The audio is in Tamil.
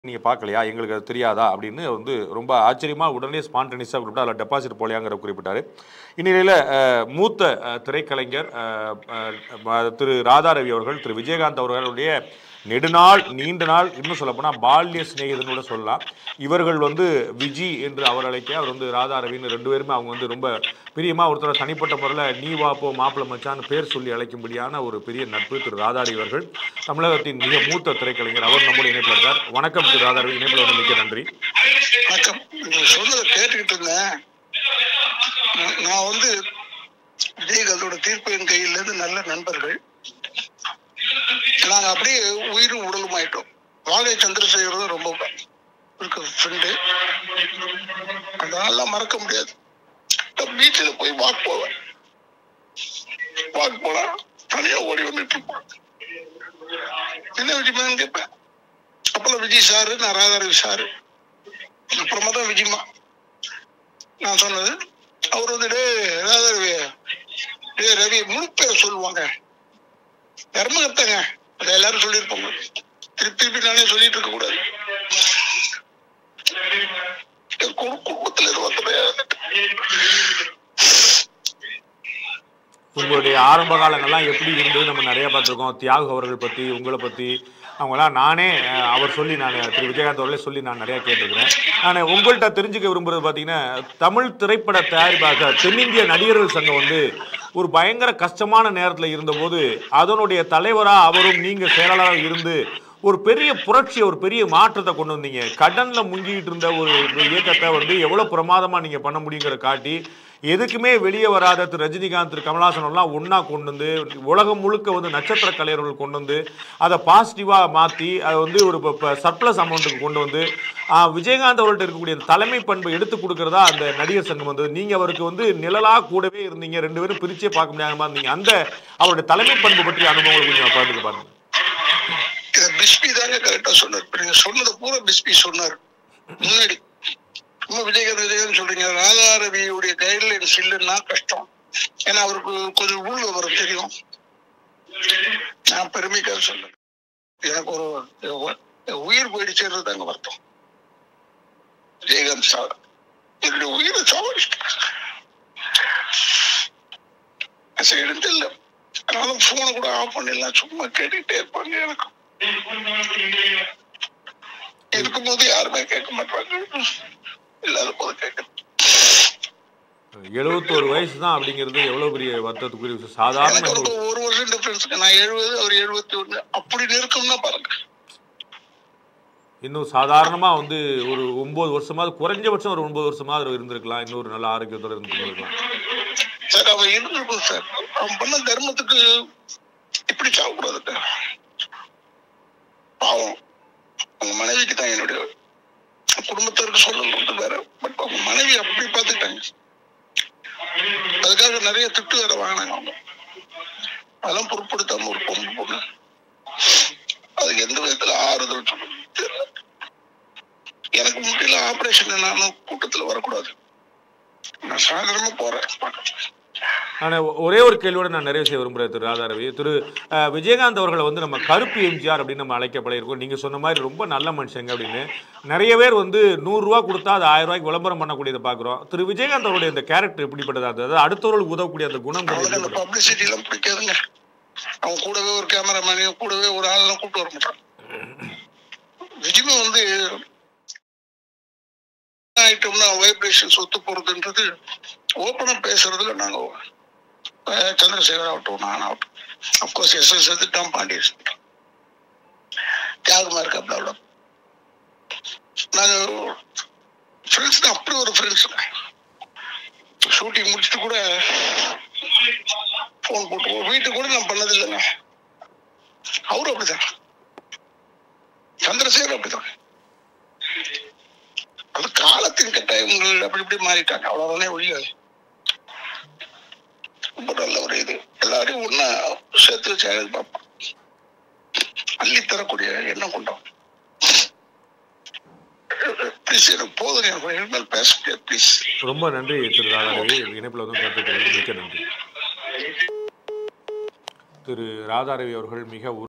நீங்கள் பார்க்கலையா எங்களுக்கு அது தெரியாதா அப்படின்னு வந்து ரொம்ப ஆச்சரியமாக உடனே ஸ்பான்டனிஸாக குறிப்பிட்டு அதில் டெபாசிட் போலையாங்கிற குறிப்பிட்டார் இந்நிலையில் அஹ், மூத்த அஹ், திரைக்கலைஞர் அஹ், அஹ், திரு ராதாரவி அவர்கள் திரு விஜயகாந்த் அவர்களுடைய நெடுநாள் நீண்ட நாள் இன்னும் சொல்லப்போனால் பால்ய சிநேகிதன் கூட சொல்லலாம் இவர்கள் வந்து விஜி என்று அவர் அழைக்க அவர் வந்து ராதாரவின்னு ரெண்டு பேருமே அவங்க வந்து ரொம்ப பிரியமா ஒருத்தர் தனிப்பட்ட முறையில் நீ வா போ மாப்பிள மச்சான்னு பேர் சொல்லி அழைக்கும்படியான ஒரு பெரிய நட்பு திரு ராதாரவி அவர்கள் தமிழகத்தின் மிக மூத்த திரைக்கலைஞர் அவர் நம்முடைய இணைப்பில் இருக்கார் வணக்கம் திரு ராதாரவி இணைப்பில் வந்து மிக்க நன்றி வணக்கம் நீங்க சொன்னதை கேட்டுக்கிட்டு இருந்தேன் நான் நான் வந்து விஜயகாந்தோட தீர்ப்பு என் கையில இருந்து நல்ல நண்பர்கள் நாங்க அப்படியே உயிரும் உடலும் ஆயிட்டோம் வாகை சந்திரசேகரும் ரொம்ப இருக்க ஃப்ரெண்டு அதனால மறக்க முடியாது பீச்சில் போய் வாக் போவேன் வாக் போனா தனியா ஓடி வந்துட்டு இருப்பான் என்ன விஜய் கேட்பேன் அப்பெல்லாம் விஜய் சாரு நான் ராதாரவி சாரு அப்புறமா தான் விஜயமா நான் சொன்னது அவர் வந்து டே ரவி டே ரவி முழு பேர் சொல்லுவாங்க தர்மகர்த்தங்க அதை எல்லாரும் சொல்லியிருப்பாங்க திருப்பி திருப்பி நானே சொல்லிட்டு இருக்க கூடாது என் குடு- குடும்பத்துல இது வந்து உங்களுடைய ஆரம்ப காலங்கள்லாம் எப்படி இருந்தது நம்ம நிறைய பார்த்துருக்கோம் தியாகு அவர்கள் பற்றி உங்களை பற்றி அவங்களாம் நானே அஹ், அவர் சொல்லி நான் திரு விஜயகாந்த் அவர்களே சொல்லி நான் நிறைய கேட்டிருக்கிறேன் நான் உங்கள்கிட்ட தெரிஞ்சுக்க விரும்புறது பார்த்தீங்கன்னா தமிழ் திரைப்பட தயாரிப்பாக தென்னிந்திய நடிகர்கள் சங்கம் வந்து ஒரு பயங்கர கஷ்டமான நேரத்தில் இருந்தபோது அதனுடைய தலைவராக அவரும் நீங்கள் செயலாளராக இருந்து ஒரு பெரிய புரட்சி ஒரு பெரிய மாற்றத்தை கொண்டு வந்தீங்க கடன்ல முங்கிட்டு இருந்த ஒரு ஒரு இயக்கத்தை வந்து எவ்வளவு பிரமாதமா நீங்க பண்ண முடியுங்கிற காட்டி எதுக்குமே வெளியே வராத திரு ரஜினிகாந்த் திரு கமலஹாசன் எல்லாம் ஒண்ணா கொண்டு வந்து உலகம் முழுக்க வந்து நட்சத்திர கலைஞர்கள் கொண்டு வந்து அதை பாசிட்டிவா மாத்தி அதை வந்து ஒரு சர்ப்ளஸ் அமௌண்ட்டுக்கு கொண்டு வந்து ஆ, விஜயகாந்த் அவர்கள்ட்ட இருக்கக்கூடிய அந்த தலைமை பண்பை எடுத்து கொடுக்கறதா அந்த நடிகர் சங்கம் வந்தது நீங்க அவருக்கு வந்து நிழலா கூடவே இருந்தீங்க ரெண்டு பேரும் பிரிச்சே பார்க்க முடியாம இருந்தீங்க அந்த அவருடைய தலைமை பண்பு பற்றிய அனுபவங்களை கொஞ்சம் பகிர்ந்து பாருங்க இத பிஸ்பி தாங்க கரெக்டா சொன்னார் இப்ப நீங்க சொன்னதை பூரா பிஸ்பி சொன்னார் முன்னாடி சும்மா விஜயகாந்த் விஜயகாந்த் சொல்றீங்க ராதாரவியுடைய கைட்லைன்ஸ் இல்லைன்னா கஷ்டம் ஏன்னா அவருக்கு கொஞ்சம் உள் விவரம் தெரியும் நான் பெருமைக்காக சொல்றேன் எனக்கு ஒரு என் உயிர் போயிடுச்சுன்றது தாங்க வருத்தம் விஜயகாந்த் சார் என்னுடைய உயிரை சாவடிச்சிட்டாங்க இல்லை அதனால போனை கூட ஆஃப் பண்ணிடலாம் சும்மா கேட்டுக்கிட்டே இருப்பாங்க எனக்கு இருக்கும்போது யாருமே கேட்க மாட்டாங்க இல்லாத போது கேட்க எழுபத்தோரு வயசு தான் அப்படிங்கிறது எவ்வளவு பெரிய வருத்தத்துக்குரிய விஷயம் சாதாரண எனக்கு ஒரு- ஒரு ஒரு வருஷம் டிஃபரன்ஸ் நான் எழுபது அவர் எழுபத்தி ஒண்ணு அப்படி நெருக்கம்னா பாருங்க இன்னும் சாதாரணமா வந்து ஒரு ஒன்பது வருஷமாவது குறைஞ்சபட்சம் ஒரு ஒன்பது வருஷமாவது அவர் இருந்திருக்கலாம் இன்னொரு நல்ல ஆரோக்கியத்தோட இருந்திருக்கலாம் சார் அவன் இருந்திருக்கும் சார் அவன் பண்ண தர்மத்துக்கு இப்படி சாகக்கூடாது பாவம் அவங்க மனைவிக்கு தான் என்னுடைய குடும்பத்திற்கு சொல்லணும்னு வேற பட் அவங்க மனைவி அப்படி பார்த்துக்கிட்டாங்க அதுக்காக நிறைய திட்டு வேற வாங்கினாங்க அவங்க அதெல்லாம் பொருட்படுத்தாம ஒரு பொண்ணு பொண்ணு அதுக்கு எந்த விதத்துல ஆறுதல் சொல்ல தெரியல எனக்கு முட்டில ஆபரேஷன் நானும் கூட்டத்துல வரக்கூடாது நான் சாயந்தரமா போறேன் நான் ஒரே ஒரு கேள்வியோட நான் நிறைவு செய்ய விரும்புகிறேன் திரு ராதாரவி திரு அஹ், விஜயகாந்த் அவர்களை வந்து நம்ம கருப்பு எம்ஜிஆர் அப்படின்னு நம்ம அழைக்கப்படையிருக்கோம் நீங்க சொன்ன மாதிரி ரொம்ப நல்ல மனுஷங்க அப்படின்னு நிறைய பேர் வந்து நூறுரூவா கொடுத்தா அது ஆயிரம் ரூபாய்க்கு விளம்பரம் பண்ணக்கூடியதை பார்க்குறோம் திரு விஜயகாந்த் அவருடைய இந்த கேரக்டர் எப்படிப்பட்டதா இருந்தது அதாவது அடுத்தவர்களுக்கு உதவக்கூடிய அந்த குணம் கொஞ்சம் அவனுக்கு அந்த எப்படிப்பட்டது? பப்ளிசிட்டி எல்லாம் பிடிக்காதுங்க அவன் கூடவே ஒரு கேமராமேனையும் கூடவே ஒரு ஆளெல்லாம் கூப்பிட்டு வர மாட்டான் விஜயமே வந்து ஆயிட்டோம்னா வைப்ரேஷன் சொத்து போறதுன்றது ஓப்பனா பேசுறதுல நாங்க அஹ், சந்திரசேகர் ஆகட்டும் நான் ஆகட்டும் அப்கோர்ஸ் எஸ் எஸ் எதுட்டான் பாண்டியன் தியாகமா இருக்காப்ல அவ்வளோ நாங்க ஃப்ரெண்ட்ஸ் தான் அப்படி ஒரு ஃப்ரெண்ட்ஸ் ஷூட்டிங் முடிச்சுட்டு கூட போன் போட்டு வீட்டுக்கு கூட நான் பண்ணது இல்லைங்க அவரும் அப்படிதான் சந்திரசேகர் அப்படிதான் அது காலத்தின் கட்டாயங்கள் அப்படி இப்படி மாறிட்டாங்க அவ்வளவுதானே ஒழியாது ரொம்ப நல்ல ஒரு இது எல்லாரையும் ஒண்ணா சேர்த்து வச்சு அழகு பார்ப்போம் அள்ளி தரக்கூடிய எண்ணம் கொண்டோம் ப்ளீஸ் எனக்கு போதுங்க எனக்கு இனிமேல் பேச முடியாது ப்ளீஸ் ரொம்ப நன்றி திரு ராதாரவி இணைப்பில் வந்து கருத்து மிக்க நன்றி திரு ராதாரவி அவர்கள் மிக